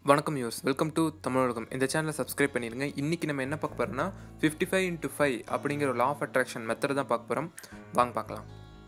வணக்கம் use welcome to தமிழகம் இந்த சேனலை சப்ஸ்கிரைப் பண்ணிடுங்க இன்றைக்கி நம்ம என்ன பார்க்க போகிறோம்னா ஃபிஃப்டி ஃபைவ் இன்ட்டு ஃபைவ் அப்படிங்கிற ஒரு லா ஆஃப் அட்ராக்ஷன் மெத்தட் தான் பார்க்க போகிறோம் வாங்க பார்க்கலாம்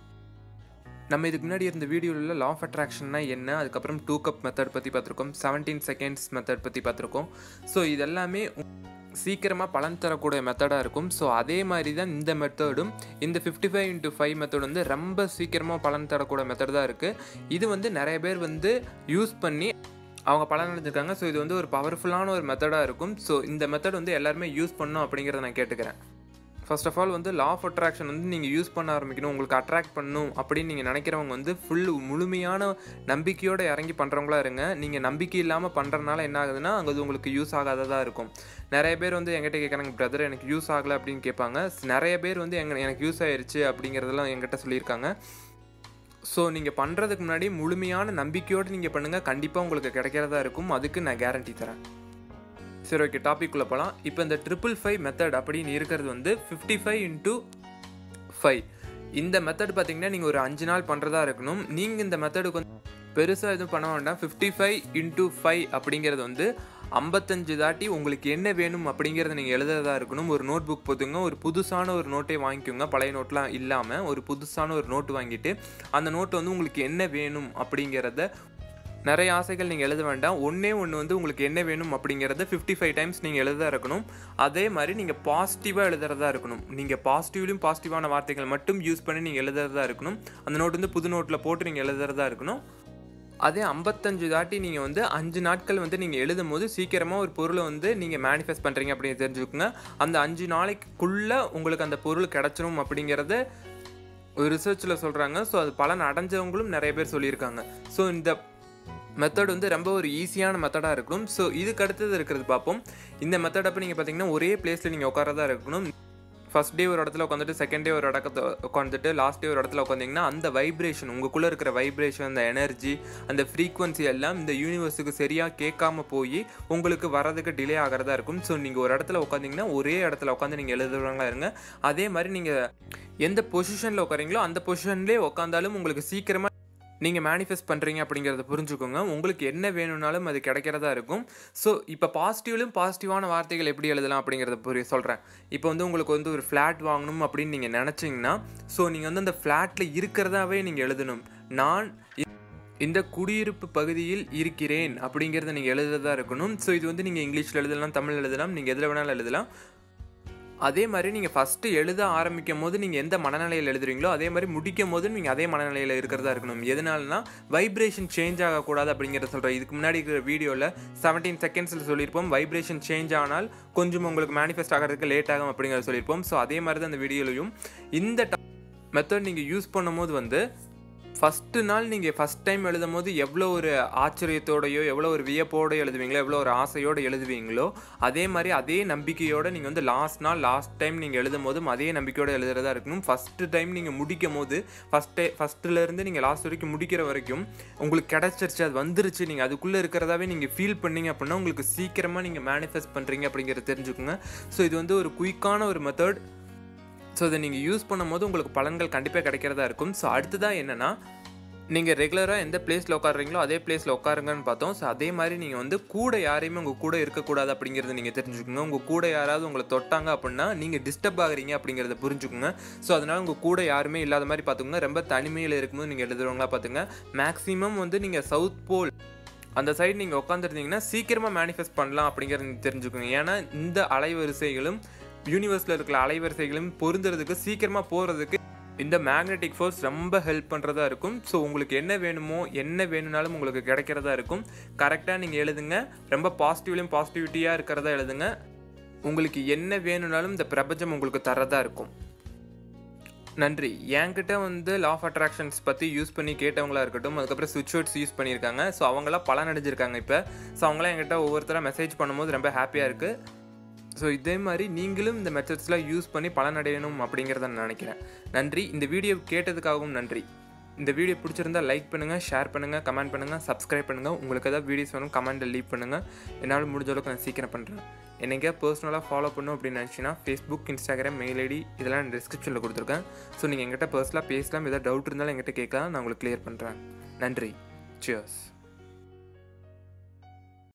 நம்ம இதுக்கு முன்னாடி இருந்த வீடியோவில் லா ஆஃப் அட்ராக்ஷன்னா என்ன அதுக்கப்புறம் டூ கப் மெத்தட் பற்றி பார்த்துருக்கோம் செவன்டீன் செகண்ட்ஸ் மெத்தட் பற்றி பார்த்துருக்கோம் ஸோ இதெல்லாமே சீக்கிரமாக பலன் தரக்கூடிய மெத்தடாக இருக்கும் ஸோ அதே மாதிரி தான் இந்த மெத்தடும் இந்த fifty five into five method வந்து ரொம்ப சீக்கிரமாக பலன் தரக்கூடிய மெத்தட் தான் இருக்குது இது வந்து நிறைய பேர் வந்து யூஸ் பண்ணி அவங்க பலன் அடைஞ்சிருக்காங்க ஸோ இது வந்து ஒரு பவர்ஃபுல்லான ஒரு மெத்தடாக இருக்கும் ஸோ இந்த மெத்தட் வந்து எல்லாருமே யூஸ் பண்ணணும் அப்படிங்கிறத நான் கேட்டுக்கிறேன் ஃபர்ஸ்ட் ஆஃப் ஆல் வந்து லா ஆஃப் அட்ராக்ஷன் வந்து நீங்கள் யூஸ் பண்ண ஆரம்பிக்கணும் உங்களுக்கு அட்ராக்ட் பண்ணணும் அப்படின்னு நீங்கள் நினைக்கிறவங்க வந்து ஃபுல் முழுமையான நம்பிக்கையோடு இறங்கி பண்ணுறவங்களா இருங்க நீங்கள் நம்பிக்கை இல்லாமல் பண்ணுறதுனால என்ன ஆகுதுன்னா அங்கே அது உங்களுக்கு யூஸ் ஆகாததாக இருக்கும் நிறைய பேர் வந்து என்கிட்ட கேட்குறாங்க பிரதர் எனக்கு யூஸ் ஆகலை அப்படின்னு கேட்பாங்க நிறைய பேர் வந்து எங்க எனக்கு யூஸ் ஆயிருச்சு அப்படிங்கிறதெல்லாம் என்கிட்ட சொல்லியிருக்காங்க ஸோ நீங்கள் பண்ணுறதுக்கு முன்னாடி முழுமையான நம்பிக்கையோடு நீங்கள் பண்ணுங்கள் கண்டிப்பாக உங்களுக்கு கிடைக்கிறதா இருக்கும் அதுக்கு நான் கேரண்டி தரேன் சரி ஓகே டாபிக்குள்ளே போகலாம் இப்போ இந்த ட்ரிபிள் ஃபைவ் மெத்தட் அப்படின்னு இருக்கிறது வந்து ஃபிஃப்டி ஃபைவ் இன்ட்டு ஃபைவ் இந்த மெத்தட் பார்த்தீங்கன்னா நீங்கள் ஒரு அஞ்சு நாள் பண்ணுறதா இருக்கணும் நீங்கள் இந்த மெத்தடுக்கு வந்து பெருசாக எதுவும் பண்ண வேண்டாம் ஃபிஃப்டி ஃபைவ் இன்ட்டு ஃபைவ் அப்படிங்கிறது வந்து ஐம்பத்தஞ்சு தாட்டி உங்களுக்கு என்ன வேணும் அப்படிங்கிறத நீங்கள் எழுதுறதா இருக்கணும் ஒரு நோட் புக் போதுங்க ஒரு புதுசான ஒரு நோட்டை வாங்கிக்கோங்க பழைய நோட்லாம் இல்லாமல் ஒரு புதுசான ஒரு நோட்டு வாங்கிட்டு அந்த நோட்டு வந்து உங்களுக்கு என்ன வேணும் அப்படிங்கிறத நிறைய ஆசைகள் நீங்கள் எழுத வேண்டாம் ஒன்றே ஒன்று வந்து உங்களுக்கு என்ன வேணும் அப்படிங்கிறத ஃபிஃப்டி ஃபைவ் டைம்ஸ் நீங்கள் எழுத இருக்கணும் அதே மாதிரி நீங்கள் பாசிட்டிவாக எழுதுறதா இருக்கணும் நீங்கள் பாசிட்டிவ்லையும் பாசிட்டிவான வார்த்தைகள் மட்டும் யூஸ் பண்ணி நீங்கள் எழுதுறதா இருக்கணும் அந்த நோட் வந்து புது நோட்டில் போட்டு நீங்கள் எழுதுறதா இருக்கணும் அதே ஐம்பத்தஞ்சு தாட்டி நீங்கள் வந்து அஞ்சு நாட்கள் வந்து நீங்கள் எழுதும் போது சீக்கிரமாக ஒரு பொருளை வந்து நீங்கள் மேனிஃபெஸ்ட் பண்ணுறீங்க அப்படின்னு தெரிஞ்சுக்கோங்க அந்த அஞ்சு நாளைக்குள்ளே உங்களுக்கு அந்த பொருள் கிடச்சிரும் அப்படிங்கிறத ஒரு ரிசர்ச்சில் சொல்கிறாங்க ஸோ அது பலன் அடைஞ்சவங்களும் நிறைய பேர் சொல்லியிருக்காங்க ஸோ இந்த மெத்தட் வந்து ரொம்ப ஒரு ஈஸியான மெத்தடாக இருக்கும் ஸோ இதுக்கு அடுத்தது இருக்கிறது பார்ப்போம் இந்த மெத்தட் அப்போ நீங்கள் பார்த்தீங்கன்னா ஒரே பிளேஸில் நீங்கள் உட்காரதா இருக்கணும் ஃபஸ்ட் டே ஒரு இடத்துல உட்காந்துட்டு செகண்ட் டே ஒரு இடத்துல உட்காந்துட்டு லாஸ்ட் டே ஒரு இடத்துல உட்காந்திங்கன்னா அந்த வைப்ரேஷன் உங்களுக்குள்ளே இருக்கிற வைப்ரேஷன் அந்த எனர்ஜி அந்த ஃப்ரீக்வன்சி எல்லாம் இந்த யூனிவர்ஸுக்கு சரியாக கேட்காம போய் உங்களுக்கு வரதுக்கு டிலே ஆகிறதா இருக்கும் ஸோ நீங்கள் ஒரு இடத்துல உட்காந்திங்கன்னா ஒரே இடத்துல உட்காந்து நீங்கள் எழுதுறவங்களா இருங்க அதே மாதிரி நீங்கள் எந்த பொசிஷனில் உட்காரீங்களோ அந்த பொசிஷன்லேயே உட்காந்தாலும் உங்களுக்கு சீக்கிரமாக நீங்கள் மேனிஃபெஸ்ட் பண்ணுறீங்க அப்படிங்கிறத புரிஞ்சுக்கோங்க உங்களுக்கு என்ன வேணும்னாலும் அது கிடைக்கிறதா இருக்கும் ஸோ இப்போ பாசிட்டிவ்லையும் பாசிட்டிவான வார்த்தைகள் எப்படி எழுதலாம் அப்படிங்கிறத புரிய சொல்கிறேன் இப்போ வந்து உங்களுக்கு வந்து ஒரு ஃப்ளாட் வாங்கணும் அப்படின்னு நீங்கள் நினச்சிங்கன்னா ஸோ நீங்கள் வந்து அந்த ஃப்ளாட்டில் இருக்கிறதாவே நீங்கள் எழுதணும் நான் இந்த குடியிருப்பு பகுதியில் இருக்கிறேன் அப்படிங்கிறத நீங்கள் எழுதுறதா இருக்கணும் ஸோ இது வந்து நீங்கள் இங்கிலீஷில் எழுதலாம் தமிழ் எழுதலாம் நீங்கள் எதில் வேணாலும் எழுதலாம் அதே மாதிரி நீங்கள் ஃபஸ்ட்டு எழுத ஆரம்பிக்கும் போது நீங்கள் எந்த மனநிலையில் எழுதுறீங்களோ அதே மாதிரி முடிக்கும் போது நீங்கள் அதே மனநிலையில் இருக்கிறதா இருக்கணும் எதனாலனா வைப்ரேஷன் சேஞ்ச் ஆகக்கூடாது அப்படிங்கிறத சொல்கிறேன் இதுக்கு முன்னாடி இருக்கிற வீடியோவில் செவன்டீன் செகண்ட்ஸில் சொல்லியிருப்போம் வைப்ரேஷன் சேஞ்ச் ஆனால் கொஞ்சம் உங்களுக்கு மேனிஃபெஸ்ட் ஆகிறதுக்கு லேட் ஆகும் அப்படிங்கிறத சொல்லியிருப்போம் ஸோ அதே மாதிரி தான் அந்த வீடியோலையும் இந்த மெத்தட் நீங்கள் யூஸ் பண்ணும்போது வந்து ஃபஸ்ட்டு நாள் நீங்கள் ஃபஸ்ட் டைம் எழுதும் போது எவ்வளோ ஒரு ஆச்சரியத்தோடையோ எவ்வளோ ஒரு வியப்போடு எழுதுவீங்களோ எவ்வளோ ஒரு ஆசையோடு எழுதுவீங்களோ அதே மாதிரி அதே நம்பிக்கையோடு நீங்கள் வந்து லாஸ்ட் நாள் லாஸ்ட் டைம் நீங்கள் எழுதும் போதும் அதே நம்பிக்கையோடு எழுதுறதா இருக்கணும் ஃபஸ்ட்டு டைம் நீங்கள் முடிக்கும் போது ஃபஸ்ட்டே ஃபஸ்ட்டுலேருந்து நீங்கள் லாஸ்ட் வரைக்கும் முடிக்கிற வரைக்கும் உங்களுக்கு கிடச்சிருச்சு அது வந்துருச்சு நீங்கள் அதுக்குள்ளே இருக்கிறதாவே நீங்கள் ஃபீல் பண்ணீங்க அப்படின்னா உங்களுக்கு சீக்கிரமாக நீங்கள் மேனிஃபெஸ்ட் பண்ணுறீங்க அப்படிங்கிறத தெரிஞ்சுக்கோங்க ஸோ இது வந்து ஒரு குயிக்கான ஒரு மெத்தட் ஸோ இதை நீங்கள் யூஸ் பண்ணும்போது உங்களுக்கு பலன்கள் கண்டிப்பாக கிடைக்கிறதா இருக்கும் ஸோ அடுத்ததாக என்னென்னா நீங்கள் ரெகுலராக எந்த பிளேஸில் உட்காடுறீங்களோ அதே பிளேஸில் உட்காருங்கன்னு பார்த்தோம் ஸோ அதே மாதிரி நீங்கள் வந்து கூட யாரையுமே உங்கள் கூட இருக்கக்கூடாது அப்படிங்கிறத நீங்கள் தெரிஞ்சுக்கோங்க உங்கள் கூட யாராவது உங்களை தொட்டாங்க அப்படின்னா நீங்கள் டிஸ்டர்ப் ஆகுறீங்க அப்படிங்கிறத புரிஞ்சுக்கோங்க ஸோ அதனால் உங்கள் கூட யாருமே இல்லாத மாதிரி பார்த்துக்கோங்க ரொம்ப தனிமையில் இருக்கும்போது நீங்கள் எழுதுறவங்களா பார்த்துங்க மேக்ஸிமம் வந்து நீங்கள் சவுத் போல் அந்த சைடு நீங்கள் உட்காந்துருந்தீங்கன்னா சீக்கிரமாக மேனிஃபெஸ்ட் பண்ணலாம் அப்படிங்கிறத நீங்கள் தெரிஞ்சுக்கோங்க ஏன்னா இந்த அலைவரிசைகளும் யூனிவர்ஸில் இருக்கிற அலைவரிசைகளும் பொருந்துறதுக்கு சீக்கிரமாக போகிறதுக்கு இந்த மேக்னெட்டிக் ஃபோர்ஸ் ரொம்ப ஹெல்ப் பண்ணுறதா இருக்கும் ஸோ உங்களுக்கு என்ன வேணுமோ என்ன வேணும்னாலும் உங்களுக்கு கிடைக்கிறதா இருக்கும் கரெக்டாக நீங்கள் எழுதுங்க ரொம்ப பாசிட்டிவ்லையும் பாசிட்டிவிட்டியாக இருக்கிறதா எழுதுங்க உங்களுக்கு என்ன வேணும்னாலும் இந்த பிரபஞ்சம் உங்களுக்கு தரதா இருக்கும் நன்றி என்கிட்ட வந்து லா ஆஃப் அட்ராக்ஷன்ஸ் பற்றி யூஸ் பண்ணி கேட்டவங்களா இருக்கட்டும் அதுக்கப்புறம் சுவிட்ச் வேர்ட்ஸ் யூஸ் பண்ணியிருக்காங்க ஸோ அவங்களாம் பலன் அடைஞ்சிருக்காங்க இப்போ ஸோ அவங்களாம் என்கிட்ட ஒவ்வொருத்தராக மெசேஜ் பண்ணும்போது ரொம்ப ஹாப்பியாக இருக்குது ஸோ இதே மாதிரி நீங்களும் இந்த மெத்தட்ஸ்லாம் யூஸ் பண்ணி பலனடையணும் அப்படிங்கிறத நான் நினைக்கிறேன் நன்றி இந்த வீடியோ கேட்டதுக்காகவும் நன்றி இந்த வீடியோ பிடிச்சிருந்தா லைக் பண்ணுங்கள் ஷேர் பண்ணுங்கள் கமெண்ட் பண்ணுங்கள் சப்ஸ்கிரைப் பண்ணுங்கள் உங்களுக்கு ஏதாவது வீடியோஸ் வேணும் கமெண்ட்டில் லீவ் பண்ணுங்கள் என்னால் முடிஞ்ச அளவுக்கு நான் சீக்கிரம் பண்ணுறேன் என்னைக்கே பர்சனலாக ஃபாலோ பண்ணும் அப்படின்னு நினச்சிங்கன்னா ஃபேஸ்புக் இன்ஸ்டாகிராம் மெயில் ஐடி இதெல்லாம் நான் டிஸ்கிரிப்ஷனில் கொடுத்துருக்கேன் ஸோ நீங்கள் எங்கிட்ட பர்சனலாக பேசலாம் ஏதாவது டவுட் இருந்தாலும் எங்கிட்ட கேட்கலாம் நான் உங்களுக்கு கிளியர் பண்ணுறேன் நன்றி சியர்ஸ்